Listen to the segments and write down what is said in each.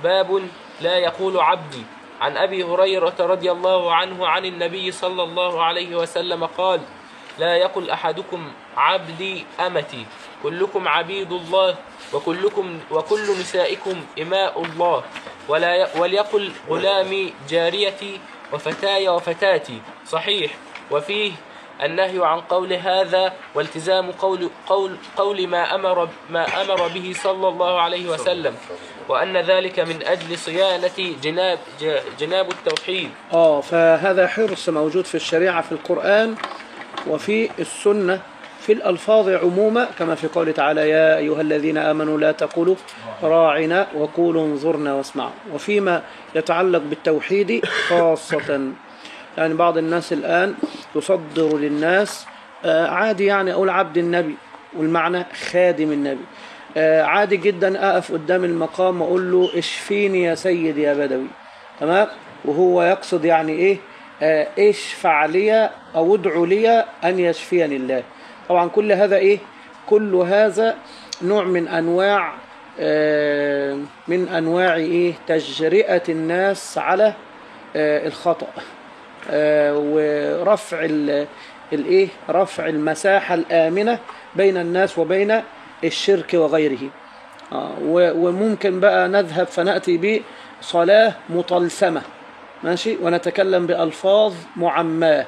باب لا يقول عبدي عن أبي هريرة رضي الله عنه عن النبي صلى الله عليه وسلم قال لا يقل أحدكم عبدي أمتي كلكم عبيد الله وكلكم وكل نسائكم إماء الله ولا ي- وليقل غلامي جاريتي وفتاي وفتاتي صحيح وفيه النهي عن قول هذا والتزام قول قول قول ما امر ما امر به صلى الله عليه وسلم وان ذلك من اجل صيانه جناب ج- جناب التوحيد اه فهذا حرص موجود في الشريعة في القرآن وفي السنة في الألفاظ عموما كما في قوله تعالى يا أيها الذين آمنوا لا تقولوا راعنا وقولوا انظرنا واسمعوا وفيما يتعلق بالتوحيد خاصة يعني بعض الناس الآن يصدر للناس آه، عادي يعني أقول عبد النبي والمعنى خادم النبي آه، عادي جدا أقف قدام المقام وأقول له اشفيني يا سيد يا بدوي تمام وهو يقصد يعني إيه آه، اشفع لي أو ادعو لي أن يشفيني الله طبعا كل هذا إيه كل هذا نوع من أنواع آه، من أنواع إيه تجرئة الناس على آه، الخطأ آه، ورفع ال- الايه رفع المساحه الامنه بين الناس وبين الشرك وغيره آه، و- وممكن بقى نذهب فناتي بصلاه مطلسمه ماشي ونتكلم بالفاظ معماه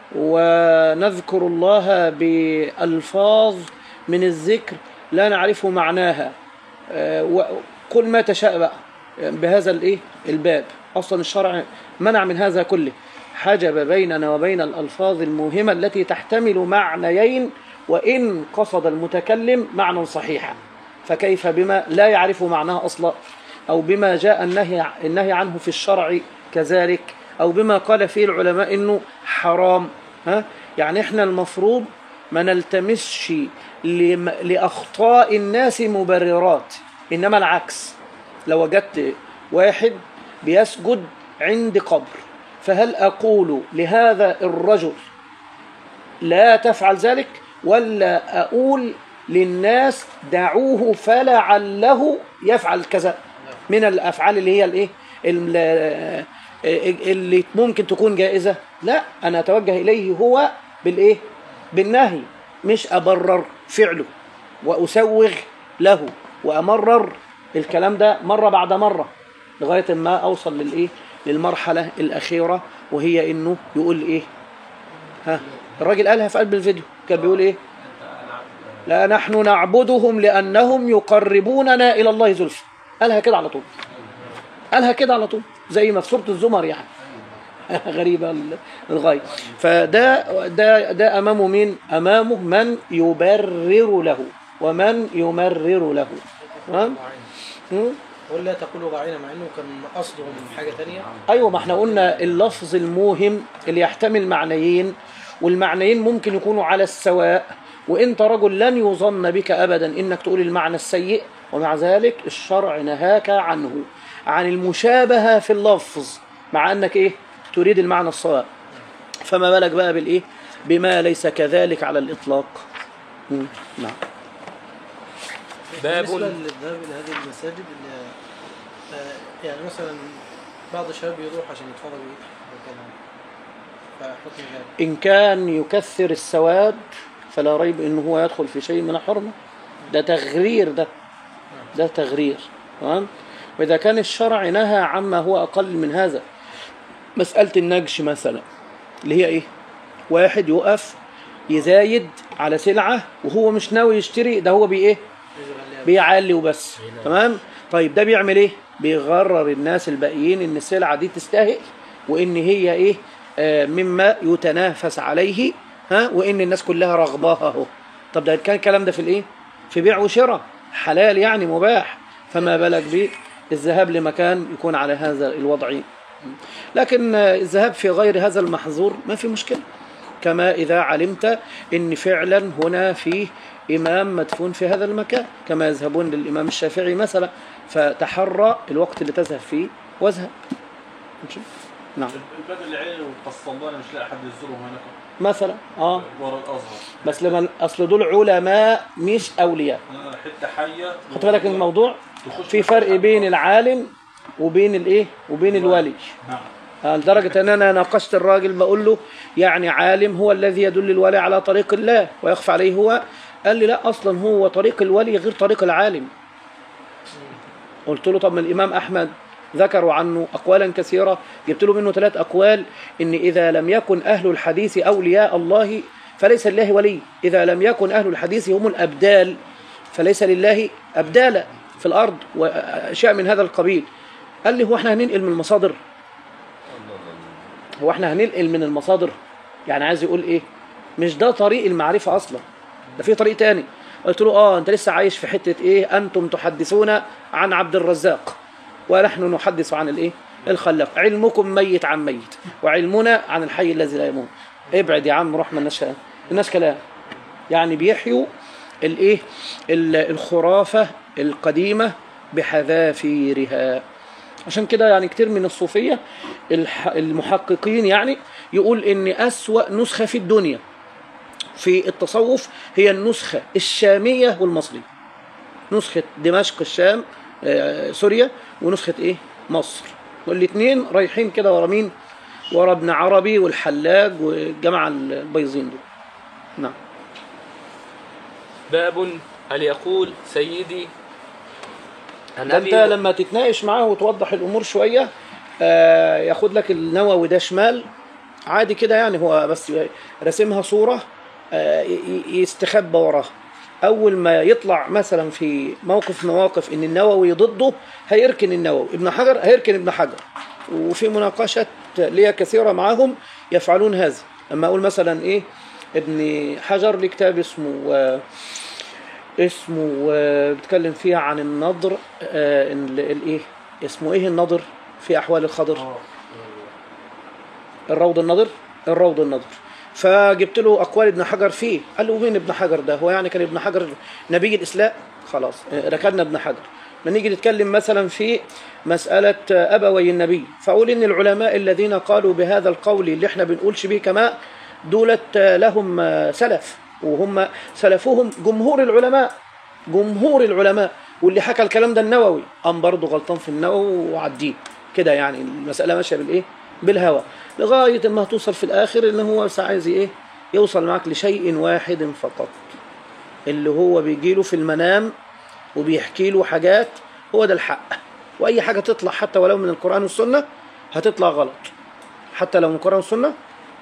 ونذكر الله بالفاظ من الذكر لا نعرف معناها آه، وقل ما تشاء بقى بهذا الايه الباب اصلا الشرع منع من هذا كله حجب بيننا وبين الالفاظ الموهمه التي تحتمل معنيين وان قصد المتكلم معنى صحيحا فكيف بما لا يعرف معناها اصلا او بما جاء النهي النهي عنه في الشرع كذلك او بما قال فيه العلماء انه حرام ها يعني احنا المفروض ما نلتمسش لم- لاخطاء الناس مبررات انما العكس لو وجدت واحد بيسجد عند قبر فهل اقول لهذا الرجل لا تفعل ذلك ولا اقول للناس دعوه فلعله يفعل كذا من الافعال اللي هي الايه ال- اللي ممكن تكون جائزه لا انا اتوجه اليه هو بالايه بالنهي مش ابرر فعله واسوغ له وامرر الكلام ده مره بعد مره لغايه ما اوصل للايه للمرحله الاخيره وهي انه يقول ايه ها الراجل قالها في قلب الفيديو كان بيقول ايه لا نحن نعبدهم لانهم يقربوننا الى الله زلفى قالها كده على طول قالها كده على طول زي ما في سوره الزمر يعني غريبه ال- الغايه فده ده ده امامه مين امامه من يبرر له ومن يمرر له تمام مم؟ قول لا تقولوا راعينا مع انه كان قصده من حاجه تانية ايوه ما احنا قلنا اللفظ الموهم اللي يحتمل معنيين والمعنيين ممكن يكونوا على السواء وانت رجل لن يظن بك ابدا انك تقول المعنى السيء ومع ذلك الشرع نهاك عنه عن المشابهه في اللفظ مع انك ايه تريد المعنى الصواب فما بالك بقى بالايه بما ليس كذلك على الاطلاق مم. نعم باب بالنسبه للذهاب الى هذه المساجد اللي آه، يعني مثلا بعض الشباب يروح عشان يتفرج وكده فحكم ذلك إن كان يكثر السواد فلا ريب إنه هو يدخل في شيء من الحرمة ده تغرير ده ده تغرير تمام وإذا كان الشرع نهى عما هو أقل من هذا مسألة النجش مثلا اللي هي إيه واحد يقف يزايد على سلعة وهو مش ناوي يشتري ده هو بي إيه بيعلي وبس تمام طيب ده بيعمل ايه بيغرر الناس الباقيين ان السلعه دي تستاهل وان هي ايه آه مما يتنافس عليه ها وان الناس كلها رغباها اهو طب ده كان الكلام ده في الايه في بيع وشراء حلال يعني مباح فما بالك بيه الذهاب لمكان يكون على هذا الوضع لكن آه، الذهاب في غير هذا المحظور ما في مشكله كما إذا علمت أن فعلا هنا فيه إمام مدفون في هذا المكان كما يذهبون للإمام الشافعي مثلا فتحرى الوقت اللي تذهب فيه واذهب ماشي؟ نعم البدء العلمي والقسطنطيني مش لاقي حد يزورهم هناك مثلا اه ورا الازهر بس لما اصل دول علماء مش اولياء آه، حته حيه خد بالك من الموضوع تخش في فرق بين العالم وبين الايه وبين الولي نعم آه، لدرجة أن أنا ناقشت الراجل بقول له يعني عالم هو الذي يدل الولي على طريق الله ويخفى عليه هو قال لي لا أصلا هو طريق الولي غير طريق العالم قلت له طب ما الإمام أحمد ذكروا عنه أقوالا كثيرة جبت له منه ثلاث أقوال إن إذا لم يكن أهل الحديث أولياء الله فليس لله ولي إذا لم يكن أهل الحديث هم الأبدال فليس لله أبدالا في الأرض وأشياء من هذا القبيل قال لي هو احنا هننقل من المصادر هو احنا هننقل من المصادر يعني عايز يقول ايه مش ده طريق المعرفة اصلا ده في طريق تاني قلت له اه انت لسه عايش في حتة ايه انتم تحدثون عن عبد الرزاق ونحن نحدث عن الايه الخلاق علمكم ميت عن ميت وعلمنا عن الحي الذي لا يموت ابعد يا عم روح ما الناس الناس كلام يعني بيحيوا الايه ال- الخرافة القديمة بحذافيرها عشان كده يعني كتير من الصوفية الح- المحققين يعني يقول ان اسوأ نسخة في الدنيا في التصوف هي النسخة الشامية والمصرية نسخة دمشق الشام آه، سوريا ونسخة ايه مصر والاثنين رايحين كده ورا مين ورا ابن عربي والحلاج والجماعة البيضين دول نعم باب هل يقول سيدي عن ده انت أبي لما تتناقش معاه وتوضح الامور شويه آه ياخد لك النووي ده شمال عادي كده يعني هو بس راسمها صوره آه ي- يستخبى وراها اول ما يطلع مثلا في موقف مواقف ان النووي ضده هيركن النووي ابن حجر هيركن ابن حجر وفي مناقشات ليا كثيره معاهم يفعلون هذا اما اقول مثلا ايه ابن حجر ليه كتاب اسمه آه اسمه آه، بيتكلم فيها عن النضر آه، ال- الايه اسمه ايه النضر في احوال الخضر الروض النضر الروض النضر فجبت له اقوال ابن حجر فيه قال له مين ابن حجر ده هو يعني كان ابن حجر نبي الاسلام خلاص آه، ركننا ابن حجر ما نيجي نتكلم مثلا في مسألة آه، أبوي النبي فأقول إن العلماء الذين قالوا بهذا القول اللي احنا بنقولش بيه كما دولت آه، لهم آه، سلف وهم سلفهم جمهور العلماء جمهور العلماء واللي حكى الكلام ده النووي قام برضه غلطان في النووي وعديه كده يعني المسألة ماشية بالإيه بالهوى لغاية ما توصل في الآخر إن هو بس عايز إيه يوصل معك لشيء واحد فقط اللي هو بيجيله في المنام وبيحكي له حاجات هو ده الحق واي حاجه تطلع حتى ولو من القران والسنه هتطلع غلط حتى لو من القران والسنه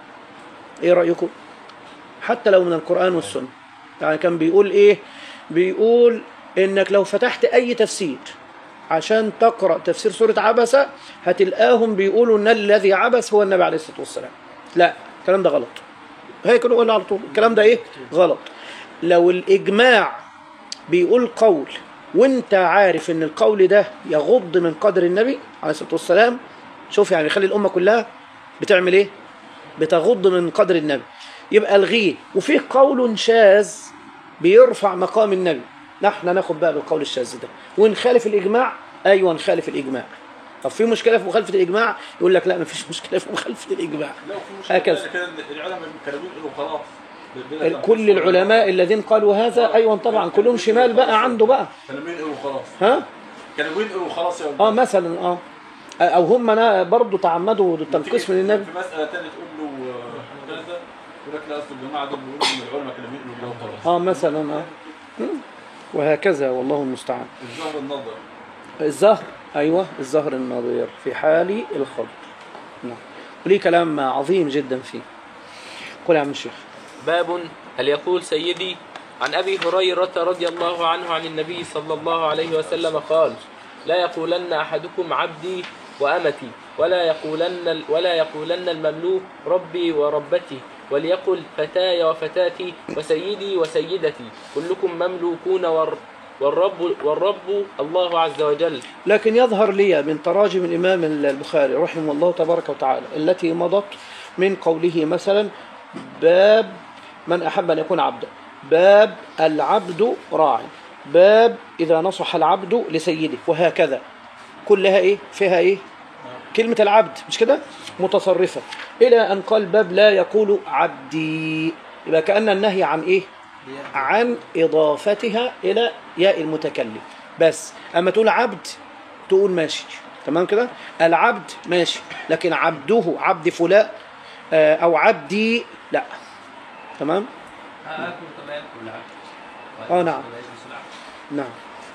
ايه رايكم حتى لو من القران والسنه يعني كان بيقول ايه بيقول انك لو فتحت اي تفسير عشان تقرا تفسير سوره عبسه هتلقاهم بيقولوا ان الذي عبس هو النبي عليه الصلاه والسلام لا الكلام ده غلط هيك نقول على طول الكلام ده ايه غلط لو الاجماع بيقول قول وانت عارف ان القول ده يغض من قدر النبي عليه الصلاه والسلام شوف يعني خلي الامه كلها بتعمل ايه بتغض من قدر النبي يبقى الغيه وفيه قول شاذ بيرفع مقام النبي نحن ناخد بقى بالقول الشاذ ده ونخالف الاجماع ايوه نخالف الاجماع طب في مشكله في مخالفه الاجماع يقول لك لا مفيش مشكله في مخالفه الاجماع لو في مشكله هكذا. كده العلماء كانوا بينقلوا خلاص بلا- كل العلماء الذين قالوا هذا ايوه طبعا كلهم شمال بقى عنده بقى كانوا بينقلوا خلاص ها كانوا بينقلوا خلاص يا اه مثلا اه او هم انا برضه تعمدوا التنقيص من النبي في مساله ثانيه تقول له آه، كذا يقول لك لا اصل الجماعه دول بيقولوا ان العلماء كانوا بينقلوا كده خلاص اه مثلا اه مم. وهكذا والله المستعان الظهر النظر الزهر ايوه الزهر النظير في حال الخضر نعم وليه كلام عظيم جدا فيه قل يا عم الشيخ باب هل يقول سيدي عن أبي هريرة رضي الله عنه عن النبي صلى الله عليه وسلم قال لا يقولن أحدكم عبدي وأمتي ولا يقولن ولا يقولن المملوك ربي وربتي وليقل فتاي وفتاتي وسيدي وسيدتي كلكم مملوكون والر- والرب والرب الله عز وجل لكن يظهر لي من تراجم الإمام البخاري رحمه الله تبارك وتعالى التي مضت من قوله مثلا باب من أحب أن يكون عبدا باب العبد راع باب إذا نصح العبد لسيده وهكذا كلها إيه فيها إيه كلمة العبد مش كده متصرفة إلى أن قال باب لا يقول عبدي يبقى كأن النهي عن إيه عن إضافتها إلى ياء المتكلم بس أما تقول عبد تقول ماشي تمام كده العبد ماشي لكن عبده عبد فلان آه، او عبدي لا تمام آكل كما يأكل العبد آه، نعم. ويجلس العبد. نعم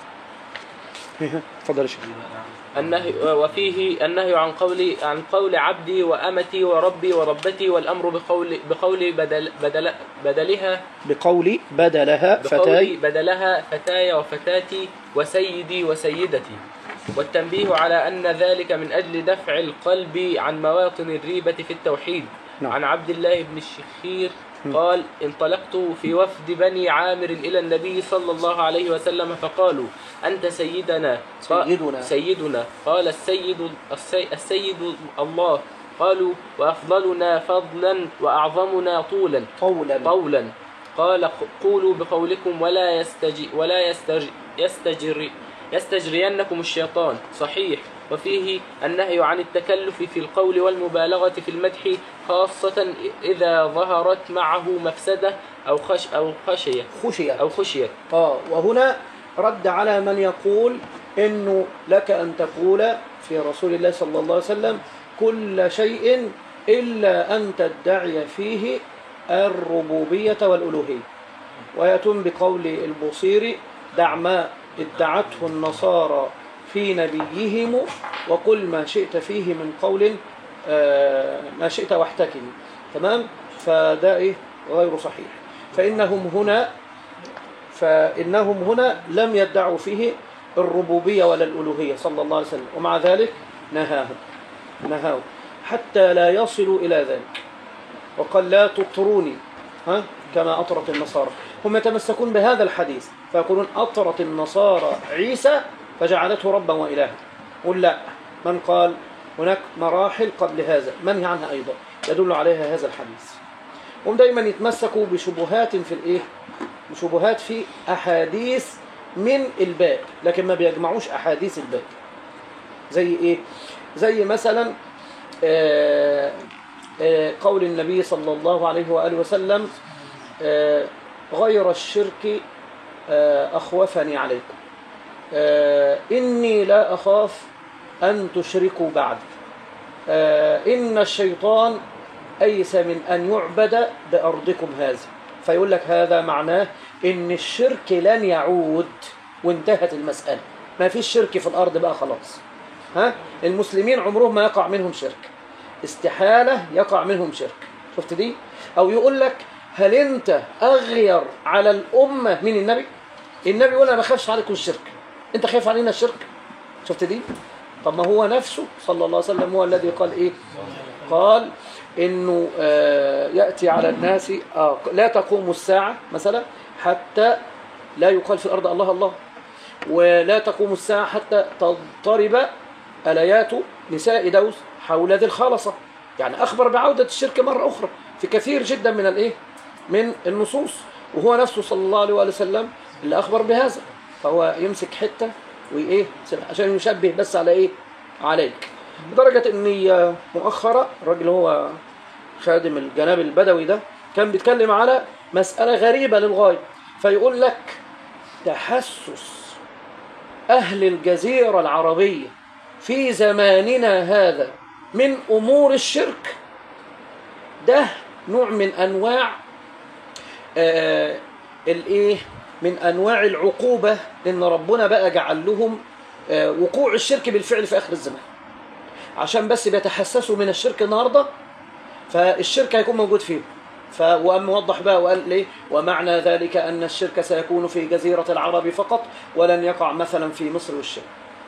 اتفضل يا شيخ النهي وفيه النهي عن قول عن قول عبدي وأمتي وربي وربتي والأمر بقول بقول بدل بدل بدلها بقول بدلها بقول فتاي بدلها فتاي وفتاتي وسيدي وسيدتي والتنبيه على أن ذلك من أجل دفع القلب عن مواطن الريبة في التوحيد نعم. عن عبد الله بن الشخير قال انطلقت في وفد بني عامر إلى النبي صلى الله عليه وسلم فقالوا أنت سيدنا قال- سيدنا. سيدنا قال السيد السي السيد الله قالوا وأفضلنا فضلا وأعظمنا طولا قولا قولا قال قولوا بقولكم ولا يستجي ولا يستجي يستجري يستجرينكم الشيطان صحيح وفيه النهي عن التكلف في القول والمبالغة في المدح خاصة إذا ظهرت معه مفسدة أو خش أو خشية خشية أو خشية اه وهنا رد على من يقول انه لك ان تقول في رسول الله صلى الله عليه وسلم كل شيء الا ان تدعي فيه الربوبيه والالوهيه ويتم بقول البوصيري دع ما ادعته النصارى في نبيهم وقل ما شئت فيه من قول آه، ما شئت واحتكم تمام فده إيه؟ غير صحيح فانهم هنا فإنهم هنا لم يدعوا فيه الربوبية ولا الألوهية صلى الله عليه وسلم ومع ذلك نهاهم نهاهم حتى لا يصلوا إلى ذلك وقال لا تطروني ها كما أطرت النصارى هم يتمسكون بهذا الحديث فيقولون أطرت النصارى عيسى فجعلته ربا وإلها قل لا من قال هناك مراحل قبل هذا منهي عنها أيضا يدل عليها هذا الحديث هم دايما يتمسكوا بشبهات في الايه بشبهات في احاديث من الباب لكن ما بيجمعوش احاديث الباب زي ايه زي مثلا آه، آه، قول النبي صلى الله عليه واله وسلم آه، غير الشرك آه، اخوفني عليكم آه، اني لا اخاف ان تشركوا بعد آه، ان الشيطان أيس من أن يعبد بأرضكم هذه فيقول لك هذا معناه إن الشرك لن يعود وانتهت المسألة ما فيش شرك في الأرض بقى خلاص ها المسلمين عمرهم ما يقع منهم شرك استحالة يقع منهم شرك شفت دي أو يقول لك هل أنت أغير على الأمة من النبي النبي يقول أنا ما بخافش عليكم الشرك أنت خايف علينا الشرك شفت دي طب ما هو نفسه صلى الله عليه وسلم هو الذي قال إيه قال انه آه، ياتي على الناس آه، لا تقوم الساعه مثلا حتى لا يقال في الارض الله الله ولا تقوم الساعه حتى تضطرب اليات نساء دوس حول ذي الخلصه يعني اخبر بعوده الشرك مره اخرى في كثير جدا من الايه من النصوص وهو نفسه صلى الله عليه وآله وسلم اللي اخبر بهذا فهو يمسك حته وايه عشان يشبه بس على ايه عليك لدرجه اني مؤخرا الراجل هو خادم الجناب البدوي ده كان بيتكلم على مسألة غريبة للغاية فيقول لك تحسس أهل الجزيرة العربية في زماننا هذا من أمور الشرك ده نوع من أنواع آه الإيه من أنواع العقوبة إن ربنا بقى جعل لهم آه وقوع الشرك بالفعل في آخر الزمان عشان بس بيتحسسوا من الشرك النهارده فالشرك هيكون موجود فيه ف وأم وضح بقى وقال ليه ومعنى ذلك أن الشرك سيكون في جزيرة العرب فقط ولن يقع مثلا في مصر والشام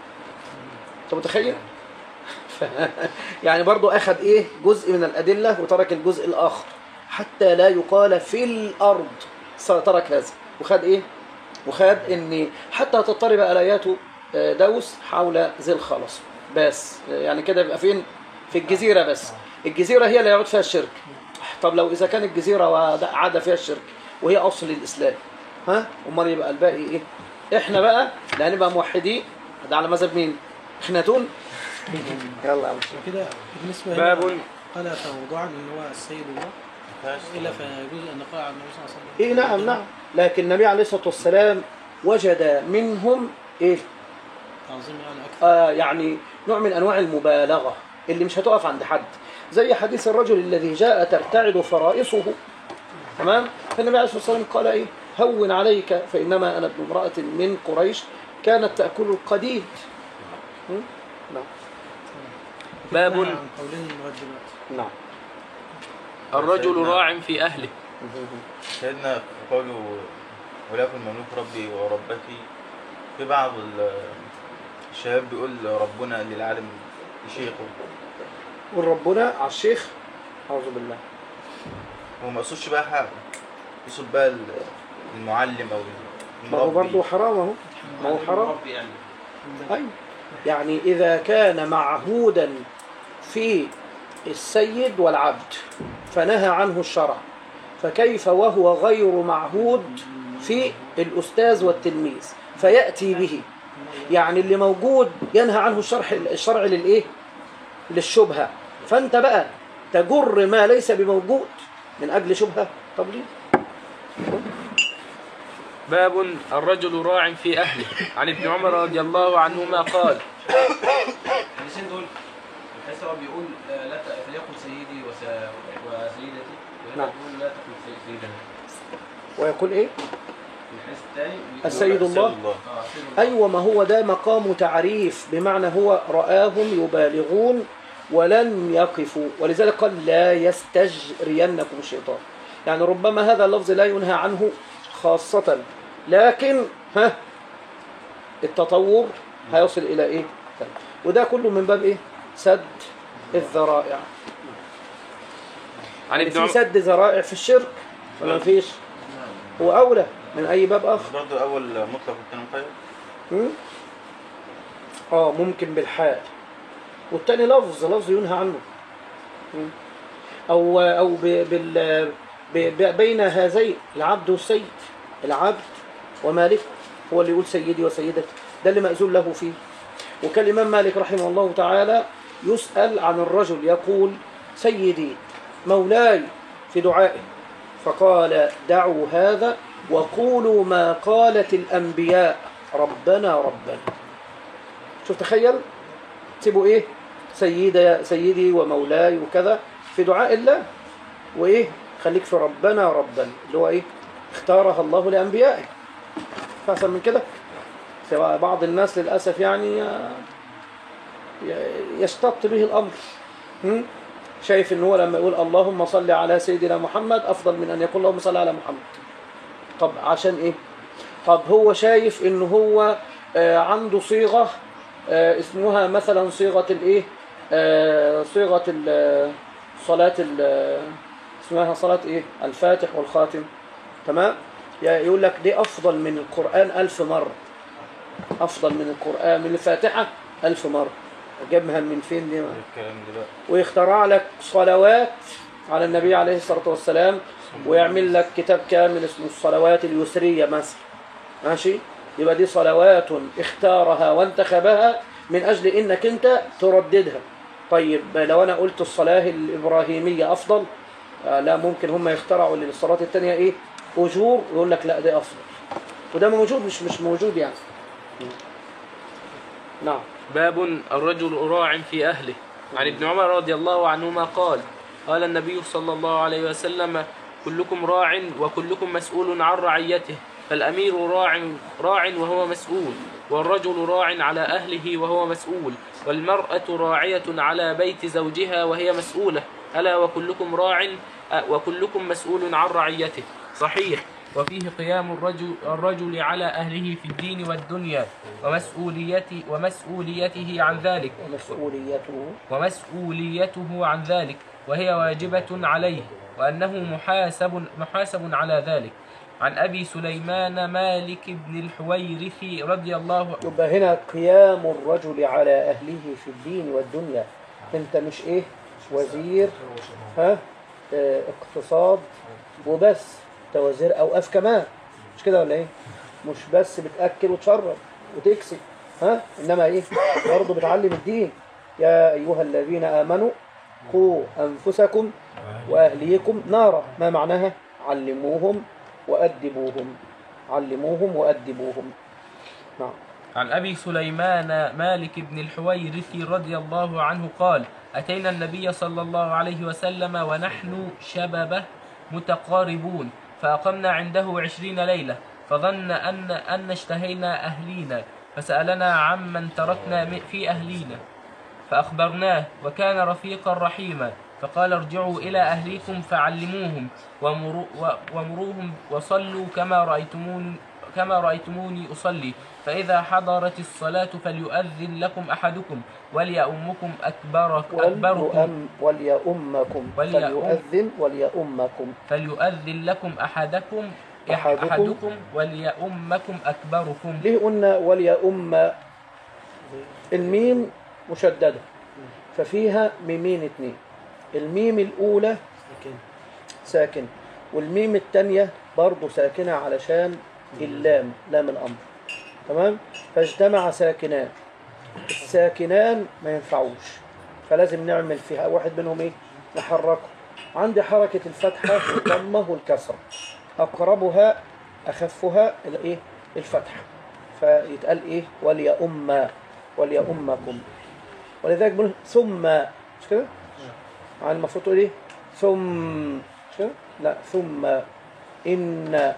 أنت متخيل؟ ف... يعني برضو أخذ إيه جزء من الأدلة وترك الجزء الآخر حتى لا يقال في الأرض ترك هذا وخد إيه؟ وخد إن حتى تضطرب آليات دوس حول ذي الخلص بس يعني كده يبقى فين؟ في الجزيرة بس الجزيرة هي اللي يعود فيها الشرك طب لو إذا كانت الجزيرة وعاد فيها الشرك وهي أصل الإسلام ها أمال يبقى الباقي إيه إحنا بقى لا هنبقى موحدين ده على مذهب مين إخناتون يلا يا عم كده بالنسبة باب هنا قال فموضوعا ان هو السيد الله الا فيجوز ان نقرا على النبي صلى الله عليه وسلم إيه نعم نعم لكن النبي عليه الصلاة والسلام وجد منهم إيه تعظيم يعني اكثر آه يعني نوع من انواع المبالغه اللي مش هتقف عند حد زي حديث الرجل الذي جاء ترتعد فرائصه تمام فالنبي عليه الصلاه والسلام قال ايه هون عليك فانما انا ابن امراه من قريش كانت تاكل القديد م? نعم باب نهى عن قولين لغايه دلوقتي نعم الرجل راع في أهله سيدنا في قوله ولكن مملوك ربي وربتي في بعض ال- الشباب بيقول ربنا للعالم شيخه والربنا على الشيخ اعوذ بالله هو ما يقصدش بقى حاجة يقصد بقى ال- المعلم أو ما هو المربي برضه حرام اهو ما هو حرام أيوة. يعني إذا كان معهودا في السيد والعبد فنهى عنه الشرع فكيف وهو غير معهود في الأستاذ والتلميذ فيأتي به يعني اللي موجود ينهى عنه الشرع الشرع للإيه؟ للشبهة فأنت بقى تجر ما ليس بموجود من أجل شبهة طب ليه؟ باب الرجل راع في أهله عن ابن عمر رضي الله عنهما قال الحديثين دول الحديث هو بيقول آه، لا ت- فليكن سيدي وس- وسيدتي وهنا نعم. بيقول لا تكن سي- سيدنا ويقول إيه؟ الحديث الثاني بيقول- السيد الله الله اه سيد الله أيوة ما هو ده مقام تعريف بمعنى هو رآهم يبالغون ولن يقفوا ولذلك قال لا يستجرينكم الشيطان يعني ربما هذا اللفظ لا ينهى عنه خاصة لكن ها التطور هيوصل إلى إيه وده كله من باب إيه سد الذرائع عن يعني ابن في عمر سد ذرائع في الشرك ولا مفيش هو أولى من أي باب آخر برضه الأول مطلق والثاني مقيد مم؟ اه ممكن بالحال والتاني لفظ لفظ ينهى عنه مم. او او ب- بال ب- ب- بين هذين العبد والسيد العبد ومالك هو اللي يقول سيدي وسيدتي ده اللي مأذون له فيه وكان الإمام مالك رحمه الله تعالى يسأل عن الرجل يقول سيدي مولاي في دعائه فقال دعوا هذا وقولوا ما قالت الأنبياء ربنا ربنا شوف تخيل تسيبوا ايه سيدي سيدي ومولاي وكذا في دعاء الله وايه خليك في ربنا ربنا اللي هو ايه اختارها الله لانبيائه فاحسن من كده سواء بعض الناس للاسف يعني آه، ي- يشتط به الامر هم؟ شايف ان هو لما يقول اللهم صل على سيدنا محمد افضل من ان يقول اللهم صل على محمد طب عشان ايه طب هو شايف ان هو آه، عنده صيغه آه، اسمها مثلا صيغه الايه آه، صيغه ال- صلاه ال- اسمها صلاه ايه الفاتح والخاتم تمام يا- يقول لك دي افضل من القران ألف مره افضل من القران من الفاتحه ألف مره جابها من فين دي الكلام دلوقتي ويخترع لك صلوات على النبي عليه الصلاة والسلام ويعمل لك كتاب كامل اسمه الصلوات اليسرية مثلا ماشي يبقى دي صلوات اختارها وانتخبها من أجل إنك أنت ترددها طيب لو أنا قلت الصلاة الإبراهيمية أفضل آه لا ممكن هم يخترعوا للصلاة التانية إيه أجور ويقول لك لا دي أفضل وده موجود مش مش موجود يعني نعم باب الرجل راع في أهله عن ابن عمر رضي الله عنهما قال قال النبي صلى الله عليه وسلم كلكم راع وكلكم مسؤول عن رعيته فالأمير راع راع وهو مسؤول والرجل راع على أهله وهو مسؤول والمرأة راعية على بيت زوجها وهي مسؤولة ألا وكلكم راع أ- وكلكم مسؤول عن رعيته صحيح وفيه قيام الرجل, الرجل على أهله في الدين والدنيا ومسؤوليته, ومسؤوليته عن ذلك ومسؤوليته ومسؤوليته عن ذلك وهي واجبة عليه وأنه محاسب محاسب على ذلك عن أبي سليمان مالك بن الحويرث رضي الله يبقى هنا قيام الرجل على أهله في الدين والدنيا أنت مش إيه وزير ها اه اقتصاد وبس أنت وزير أوقاف كمان مش كده ولا إيه مش بس بتأكل وتشرب وتكسب ها إنما إيه برضه بتعلم الدين يا أيها الذين آمنوا قوا أنفسكم وأهليكم نارا ما معناها علموهم وأدبوهم علموهم وأدبوهم نعم عن أبي سليمان مالك بن الحويرث رضي الله عنه قال أتينا النبي صلى الله عليه وسلم ونحن شببه متقاربون فأقمنا عنده عشرين ليلة فظن أن أن اشتهينا أهلينا فسألنا عمن تركنا م- في أهلينا فأخبرناه وكان رفيقا رحيما فقال ارجعوا إلى أهليكم فعلموهم ومروا و- ومروهم وصلوا كما رأيتموني كما رأيتموني أصلي فإذا حضرت الصلاة فليؤذن لكم أحدكم وليؤمكم أكبر أكبركم وليؤم وليؤمكم وليؤم. فليؤذن وليؤمكم فليؤذن لكم أحدكم أحدكم. أحدكم وليؤمكم أكبركم ليه قلنا وليؤم الميم مشددة ففيها ميمين اتنين الميم الأولى لكن ساكن والميم التانية برضو ساكنة علشان اللام لام الأمر تمام فاجتمع ساكنان الساكنان ما ينفعوش فلازم نعمل فيها واحد منهم ايه نحركه عندي حركة الفتحة والضمة والكسرة أقربها أخفها الايه الفتحة فيتقال ايه وليؤم وليؤمكم ولذلك بنقول ثم مش كده؟ يعني المفروض تقول ايه ثم مش كده؟ لا ثم إن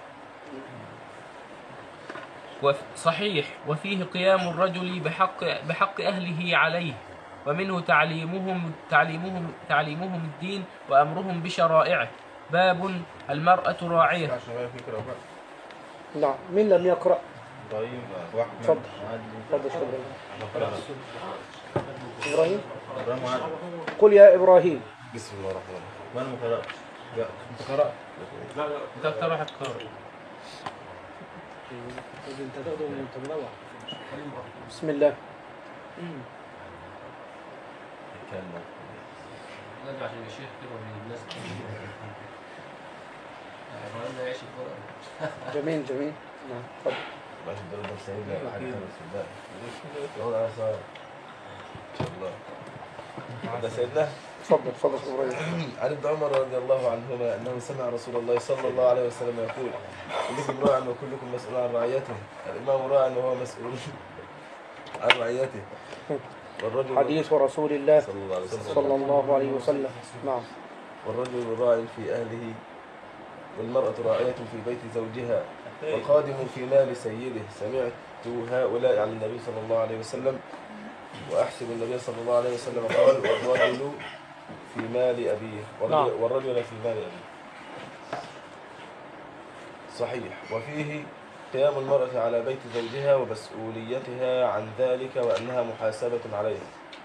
وف- صحيح وفيه قيام الرجل بحق بحق أهله عليه ومنه تعليمهم تعليمهم تعليمهم الدين وأمرهم بشرائعه باب المرأة راعية عشان غير فكرة بقى نعم مين لم يقرأ ابراهيم واحمد اتفضل. وعدلي. اتفضل يا شيخ إبراهيم. إبراهيم ابراهيم وعدلي. قل يا إبراهيم بسم الله الرحمن الرحيم وانا ما قرأتش لا انت قرأت لا لا أنت أكتر واحد قارئ انت تاخده من انت مروح بسم الله نرجع عشان الشيخ كده من الناس ابراهيم ده يعيش القرآن جميل جميل نعم اتفضل ماشي الدور ده سعيد لا حاجة حلوة صدق يقول انا صار ان شاء الله ده سيدنا اتفضل اتفضل يا إبراهيم عن ابن عمر رضي الله عنهما انه سمع رسول الله صلى الله عليه وسلم يقول كلكم راع وكلكم مسؤول عن رعيته الامام راع وهو مسؤول عن رعيته والرجل حديث رسول الله صلى الله عليه وسلم صلى الله عليه وسلم نعم والرجل راع في اهله والمرأة راعية في بيت زوجها والخادم في مال سيده سمعت هؤلاء عن النبي صلى الله عليه وسلم وأحسب النبي صلى الله عليه وسلم قال والرجل في مال أبيه والرجل, نعم. والرجل في مال أبيه صحيح وفيه قيام المرأة على بيت زوجها ومسؤوليتها عن ذلك وأنها محاسبة عليه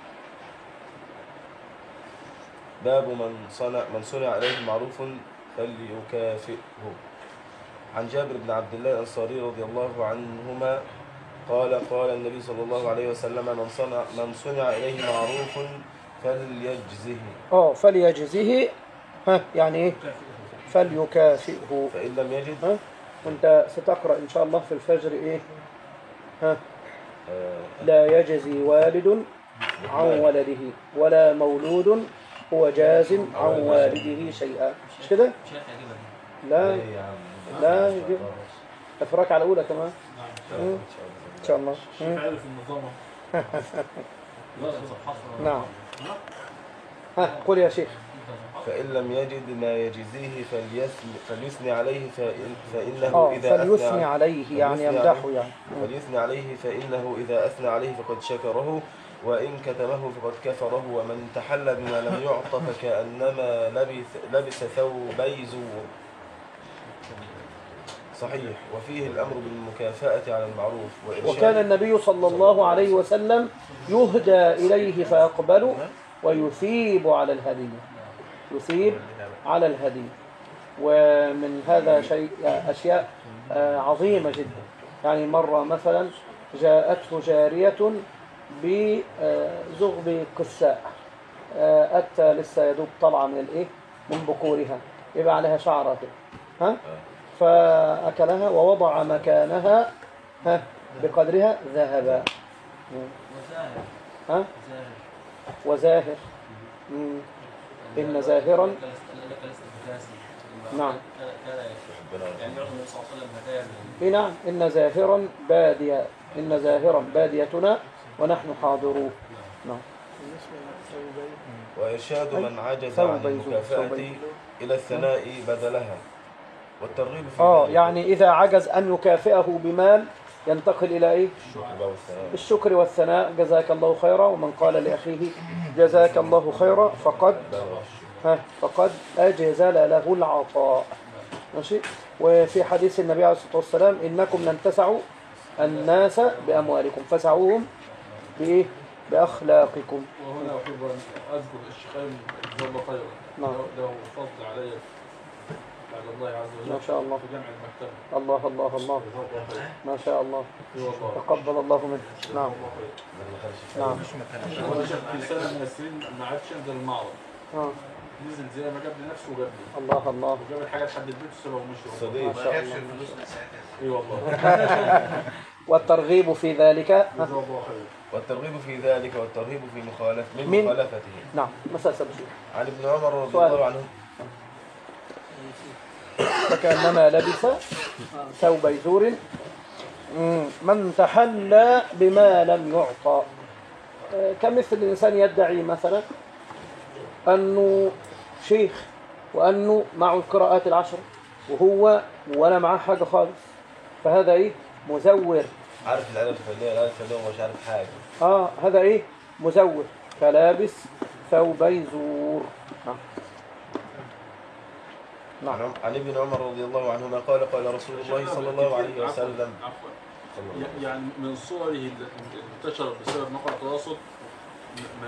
باب من صنع من صنع عليه معروف فليكافئه عن جابر بن عبد الله الأنصاري رضي الله عنهما قال قال النبي صلى الله عليه وسلم من صنع من صنع إليه معروف فليجزه اه فليجزه ها يعني ايه فليكافئه فإن لم يجد ها وانت ستقرأ ان شاء الله في الفجر ايه ها آه، لا يجزي والد عن ولده ولا مولود هو جاز عن والده شيئا مش كده شيخ يجيبها لا إيه يا عم لا يجب افراك على اولى كمان مم. ان شاء الله مم. عارف النظام نعم ها قل يا شيخ فإن لم يجد ما يجزيه فليثني, فليثني عليه فإن فإنه اه إذا فليثني أثنى عليه يعني فليثني يمدحه عليه. يعني مم. فليثني عليه فإنه إذا أثنى عليه فقد شكره وإن كتمه فقد كفره ومن تحلى بما لم يعط فكأنما لبث, لبس ثوبي زور صحيح وفيه الأمر بالمكافأة على المعروف وإرشاد وكان النبي صلى الله عليه وسلم يهدى إليه فيقبل ويثيب على الهدية يثيب على الهدية ومن هذا شيء أشياء آه، عظيمة جدا يعني مرة مثلا جاءته جارية بزغب قساء آه، أتى لسه يدوب طلعة من الإيه من بكورها يبقى عليها شعرة كده ها فأكلها ووضع مكانها ها بقدرها ذهبا وزاهر ها زاهر وزاهر مم. إن زاهرا لك لست بكاسي نعم كان ربنا يعني يعطي النبي صلى الله عليه وسلم هدايا إيه نعم إن زاهرا بادية إن زاهرا باديتنا ونحن حاضرون نعم بالنسبة للثوبين وإرشاد من عجز ثوب عن يزول، المكافأة ثوب يزول. إلى الثناء بدلها والترغيب في آه ذلك يعني إذا عجز أن يكافئه بمال ينتقل إلى إيه الشكر بقى والثناء الشكر والثناء جزاك الله خيرا ومن قال لأخيه جزاك الله خيرا فقد ها فقد أجزل له العطاء ماشي وفي حديث النبي عليه الصلاة والسلام إنكم لن تسعوا الناس بأموالكم فسعوهم بإيه بأخلاقكم وهنا احب ان اذكر الشيخين جزاه الله خيرا نعم. له- له فضل علي على الله عز وجل ما شاء الله. في جمع المكتبه الله الله الله جزاه الله خيرا ما شاء الله اي والله تقبل الله منه نعم نعم وانا شفت في سنه من السنين ما عادش انزل المعرض آه. نزل زي ما جاب لي نفسه وجاب لي الله الله وجاب الحاجات لحد البيت وسابها ومشي صديق ما شاء الله اي والله والترغيب في ذلك ها. جزاه الله خيرا والترغيب في ذلك والترهيب في مخالف من من- مخالفته نعم مساء سبسي عن ابن عمر رضي سؤال. الله عنه فكأنما لبس ثوب زور مم. من تحلى بما لم يعطى آه، كمثل الإنسان يدعي مثلا أنه شيخ وأنه معه القراءات العشر وهو ولا معاه حاجة خالص فهذا إيه مزور عارف العيال الفنية العيال الفنية ومش عارف حاجة آه هذا إيه مزور فلابس ثوبي زور نعم عن, نعم عم- عن ابن عمر رضي الله عنهما قال قال رسول الله صلى الله عليه وسلم عفوا صلى الله ي- يعني من صوره اللي انتشرت بسبب مقطع التواصل من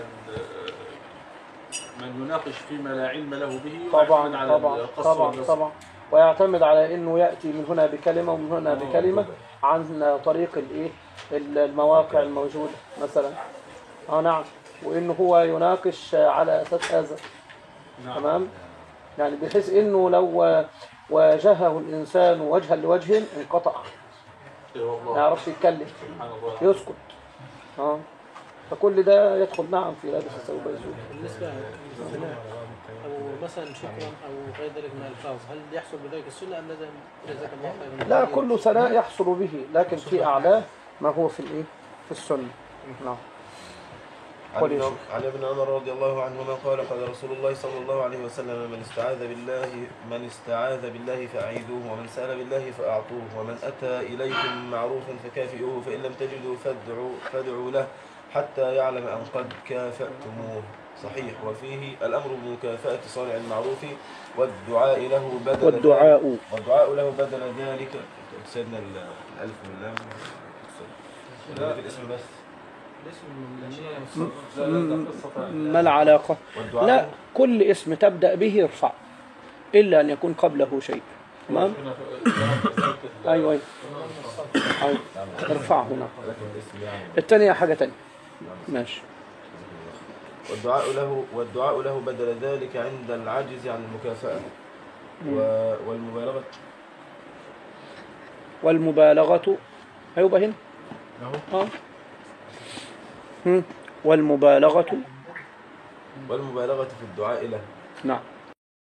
من يناقش فيما لا علم له به ويعتمد طبعا على طبعا القص طبعا والنصر. طبعا ويعتمد على انه ياتي من هنا بكلمه ومن هنا بكلمه عن طريق الايه المواقع الموجوده مثلا اه نعم وانه هو يناقش على اساس هذا نعم. تمام يعني بحيث انه لو واجهه الانسان وجها لوجه انقطع اي ما والله يعرفش يتكلم سبحان الله يسكت اه فكل ده يدخل نعم في لابس الثوب الزور بالنسبة للثناء أو مثلا شكرا أو غير ذلك من الألفاظ هل يحصل بذلك السنة أم لازم جزاك الله خيرا؟ لا كل ثناء يحصل به لكن في اعلاه ما هو في الايه في السنه نعم عن قل ابن, يا عم- عن ابن عمر رضي الله عنهما قال قال رسول الله صلى الله عليه وسلم من استعاذ بالله من استعاذ بالله فأعيذوه ومن سأل بالله فأعطوه ومن أتى إليكم معروفا فكافئوه فإن لم تجدوا فادعوا فادعوا له حتى يعلم أن قد كافأتموه صحيح وفيه الأمر بمكافأة صانع المعروف والدعاء له بدل ذلك والدعاء والدعاء له بدل ذلك سيدنا ال- الألف واللام ولا في الاسم بس لا لا ده قصه ثانيه ما العلاقة والدعاء لا كل اسم تبدأ به ارفع إلا أن يكون قبله شيء تمام هنا في- في مسألة ال- أيوة أيوة أيوة. ارفعه نعم لكن الاسم يعني الثانية حاجة تانية ماشي والدعاء له والدعاء له بدل ذلك عند العجز عن المكافأة و- والمبالغة والمبالغة هيبقى هنا اه هم. والمبالغة والمبالغة في الدعاء له نعم